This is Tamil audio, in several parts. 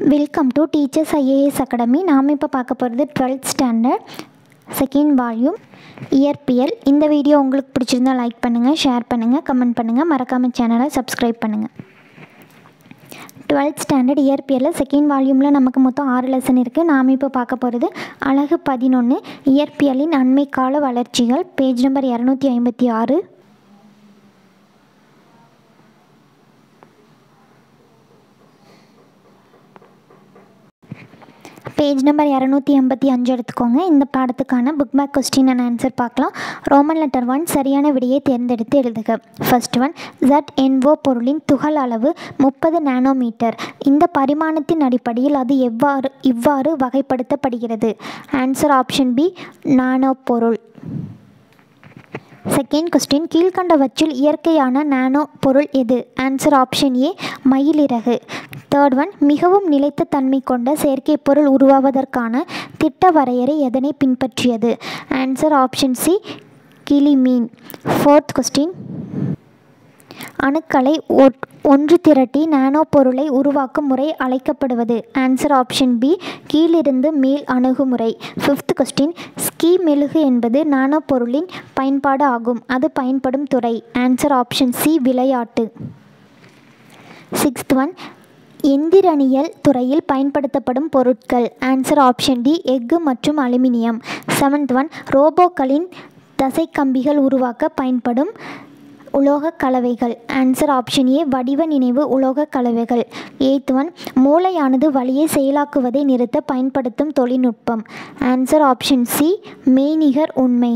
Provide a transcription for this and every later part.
welcome to teachers IAS academy நாம் இப்போ பார்க்க போகிறது டுவெல்த் ஸ்டாண்டர்ட் செகண்ட் வால்யூம் இயற்பியல் இந்த வீடியோ உங்களுக்கு பிடிச்சிருந்தா லைக் பண்ணுங்கள் ஷேர் பண்ணுங்கள் கமெண்ட் பண்ணுங்கள் மறக்காமல் சேனலை சப்ஸ்கிரைப் பண்ணுங்கள் டுவெல்த் ஸ்டாண்டர்ட் இயற்பியலில் செகண்ட் வால்யூமில் நமக்கு மொத்தம் ஆறு லெசன் இருக்குது நாம் இப்போ பார்க்க போகிறது அழகு பதினொன்று இயற்பியலின் அண்மை கால வளர்ச்சிகள் பேஜ் நம்பர் இரநூத்தி ஐம்பத்தி ஆறு பேஜ் நம்பர் இரநூத்தி எண்பத்தி அஞ்சு எடுத்துக்கோங்க இந்த பாடத்துக்கான book back question and answer பார்க்கலாம் ரோமன் லெட்டர் ஒன் சரியான விடையை தேர்ந்தெடுத்து எழுதுக ஃபர்ஸ்ட் ஒன் ஜட் என்ஓ பொருளின் துகள் அளவு முப்பது நானோமீட்டர் இந்த பரிமாணத்தின் அடிப்படையில் அது எவ்வாறு இவ்வாறு வகைப்படுத்தப்படுகிறது ஆன்சர் ஆப்ஷன் பி நானோ பொருள் செகண்ட் கொஸ்டின் கீழ்கண்டவற்றில் இயற்கையான நானோ பொருள் எது ஆன்சர் ஆப்ஷன் ஏ மயிலிறகு தேர்ட் ஒன் மிகவும் நிலைத்த தன்மை கொண்ட செயற்கை பொருள் உருவாவதற்கான திட்ட வரையறை எதனை பின்பற்றியது ஆன்சர் ஆப்ஷன் சி கிளிமீன் ஃபோர்த் கொஸ்டின் அணுக்களை ஒன்று திரட்டி நானோ பொருளை உருவாக்கும் முறை அழைக்கப்படுவது ஆன்சர் ஆப்ஷன் பி கீழிருந்து மேல் அணுகுமுறை ஃபிஃப்த் கொஸ்டின் ஸ்கீ மெழுகு என்பது நானோ பொருளின் பயன்பாடு ஆகும் அது பயன்படும் துறை ஆன்சர் ஆப்ஷன் சி விளையாட்டு சிக்ஸ்த் ஒன் எந்திரனியல் துறையில் பயன்படுத்தப்படும் பொருட்கள் ஆன்சர் ஆப்ஷன் டி எஃகு மற்றும் அலுமினியம் செவன்த் ஒன் ரோபோக்களின் தசைக்கம்பிகள் உருவாக்க பயன்படும் உலோகக் கலவைகள் ஆன்சர் ஆப்ஷன் ஏ வடிவ நினைவு உலோகக் கலவைகள் எய்த் ஒன் மூளையானது வழியை செயலாக்குவதை நிறுத்த பயன்படுத்தும் தொழில்நுட்பம் ஆன்சர் ஆப்ஷன் சி மெய்நிகர் உண்மை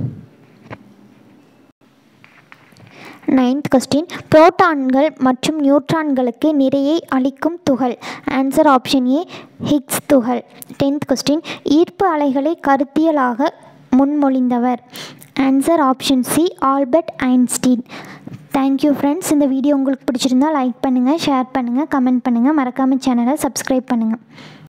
நைன்த் கொஸ்டின் புரோட்டான்கள் மற்றும் நியூட்ரான்களுக்கு நிறையை அளிக்கும் துகள் ஆன்சர் ஆப்ஷன் ஏ ஹிக்ஸ் துகள் டென்த் கொஸ்டின் ஈர்ப்பு அலைகளை கருத்தியலாக முன்மொழிந்தவர் answer option C Albert Einstein thank you friends இந்த வீடியோ உங்களுக்கு பிடிச்சிருந்தா லைக் பண்ணுங்கள் ஷேர் பண்ணுங்கள் கமெண்ட் பண்ணுங்கள் மறக்காமல் சேனலை சப்ஸ்கிரைப் பண்ணுங்கள்